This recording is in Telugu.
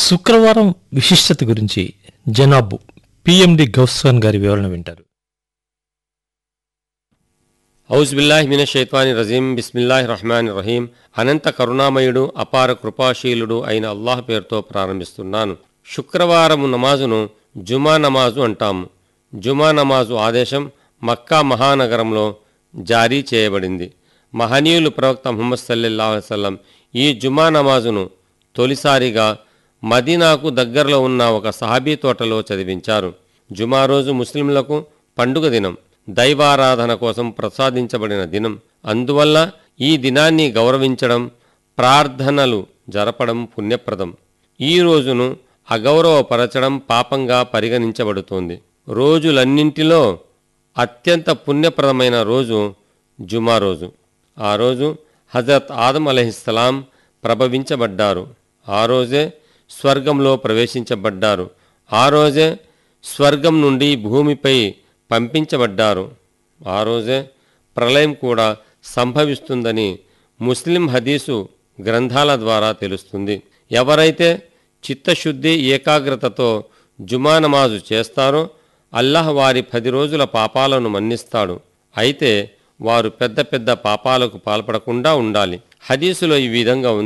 శుక్రవారం విశిష్టత గురించి జనాబ్ పిఎండి గౌస్వాన్ గారి వివరణ వింటారు ఔజ్బిల్లాహి మిన షైత్వాని రజీం బిస్మిల్లాహి రహమాన్ రహీం అనంత కరుణామయుడు అపార కృపాశీలుడు అయిన అల్లాహ్ పేరుతో ప్రారంభిస్తున్నాను శుక్రవారము నమాజును జుమా నమాజు అంటాము జుమా నమాజు ఆదేశం మక్కా మహానగరంలో జారీ చేయబడింది మహనీయులు ప్రవక్త ముహమ్మద్ సల్లెల్లా వసల్లం ఈ జుమా నమాజును తొలిసారిగా మదీనాకు దగ్గరలో ఉన్న ఒక సహాబీ తోటలో చదివించారు జుమా రోజు ముస్లింలకు పండుగ దినం దైవారాధన కోసం ప్రసాదించబడిన దినం అందువల్ల ఈ దినాన్ని గౌరవించడం ప్రార్థనలు జరపడం పుణ్యప్రదం ఈ రోజును అగౌరవపరచడం పాపంగా పరిగణించబడుతోంది రోజులన్నింటిలో అత్యంత పుణ్యప్రదమైన రోజు జుమా రోజు ఆ రోజు హజరత్ ఆదం అలహిస్సలాం ప్రభవించబడ్డారు ఆ రోజే స్వర్గంలో ప్రవేశించబడ్డారు ఆ రోజే స్వర్గం నుండి భూమిపై పంపించబడ్డారు ఆ రోజే ప్రళయం కూడా సంభవిస్తుందని ముస్లిం హదీసు గ్రంథాల ద్వారా తెలుస్తుంది ఎవరైతే చిత్తశుద్ధి ఏకాగ్రతతో జుమా నమాజు చేస్తారో అల్లాహ్ వారి పది రోజుల పాపాలను మన్నిస్తాడు అయితే వారు పెద్ద పెద్ద పాపాలకు పాల్పడకుండా ఉండాలి హదీసులో ఈ విధంగా ఉంది